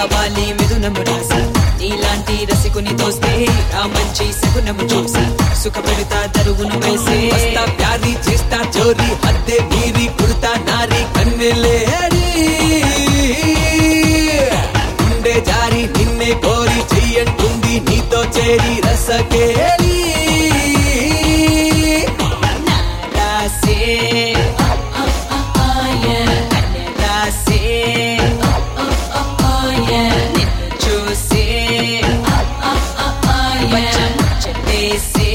కావాలి మిథునము రాసా నీలాంటి రసికుని తోస్తే ఆ మంచి సగునము చూసా సుఖ పెడతా దరుగును వేసే వస్తా ప్యారీ చేస్తా చోరీ హద్దే మీరి కుడతా నారి కన్నెలేడి గుండె జారి నిన్నే కోరి చెయ్యంటుంది నీతో చేరి రసకేలి రాసే రాసే నిన్ను చూసే ముచ్చటేసే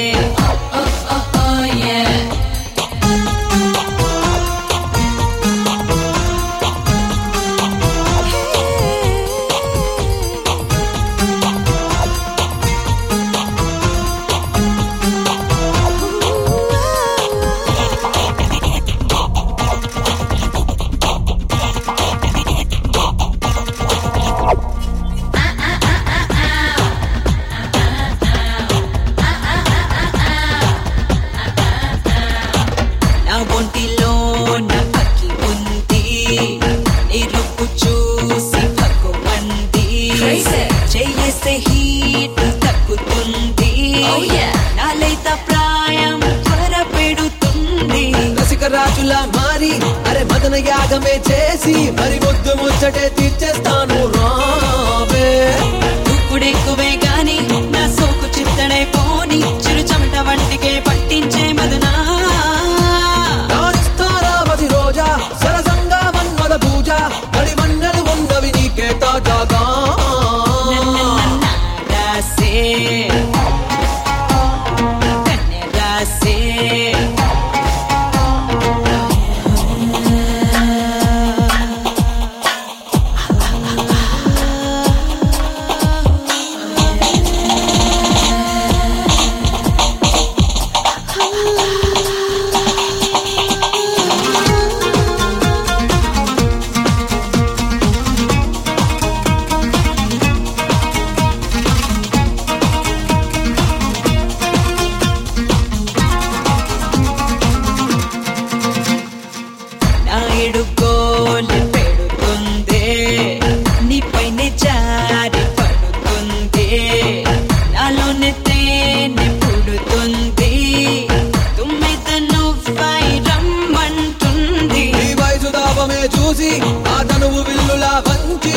నా ఒంటిలో నా అక్కి ఉంది నీ రూపు చూసి భగవంది Crazy. చేయేస్తే హీట్ తగ్గుతుంది Oh, yeah. నాలైత ప్రాయం త్వరపెడుతుంది రసిక రాజులా మారి అరే మదన యాగమే చేసి మరి ముద్దు ముచ్చటే తీర్చేస్తాను రావే దుక్కుడెక్కువే గాని నా సోకు చిత్తడై పోని చిరు చెమట వంటికే పట్టించే మదనా రాణిస్తారా మది రోజా సరసంగా మన్మద పూజ కడి మన్నలు ఉన్నవి నీకే తాజాగా రాసే కన్య రాసే నాయుడు గోలు పెడుతుందే నీపైనే జారి పడుతుంది నాలోనే తేనె పుడుతుంది తుమ్మిద నువ్వై రమ్మంటుంది ఈ వయసు దాపమే చూసి ఆ తనువు విల్లులా వంచి